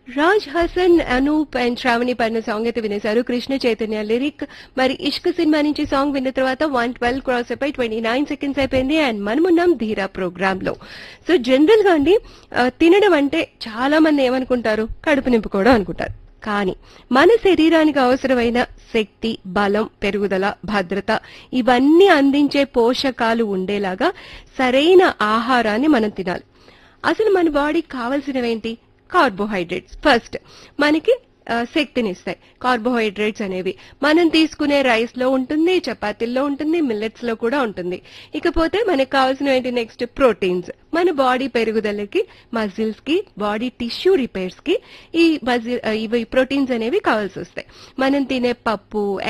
Raj Hasan Anup and Sravani పడిన song అయితే వినేశారు Krishna Chaitanya lyric మరి ఇష్క్ సినిమా నుంచి సాంగ్ విన్న తర్వాత వన్ ట్వెల్వ్ క్రాస్ అయిపోయి ట్వంటీ నైన్ సెకండ్స్ అయిపోయింది అండ్ మనమున్నాం ధీరా ప్రోగ్రామ్ లో సో జనరల్ గా అండి ఆ, తినడం అంటే చాలా మంది ఏమనుకుంటారు కడుపు నింపుకోవడం అనుకుంటారు కానీ మన శరీరానికి అవసరమైన శక్తి బలం పెరుగుదల భద్రత ఇవన్నీ అందించే పోషకాలు ఉండేలాగా సరైన ఆహారాన్ని మనం తినాలి అసలు మన బాడీకి కావాల్సినవేంటి కార్బోహైడ్రేట్స్ ఫస్ట్ మనకి ఆ, శక్తినిస్తాయి కార్బోహైడ్రేట్స్ అనేవి మనం తీసుకునే రైస్ లో ఉంటుంది చపాతీల్లో ఉంటుంది మిల్లెట్స్ లో కూడా ఉంటుంది ఇకపోతే మనకి కావాల్సిన ఏంటి నెక్స్ట్ ప్రోటీన్స్ మన బాడీ పెరుగుదలకి మజిల్స్ కి బాడీ టిష్యూ రిపేర్స్ కి ఈ మజిల్ ఇవి ప్రోటీన్స్ అనేవి కావాల్సి వస్తాయి మనం తినే పప్పు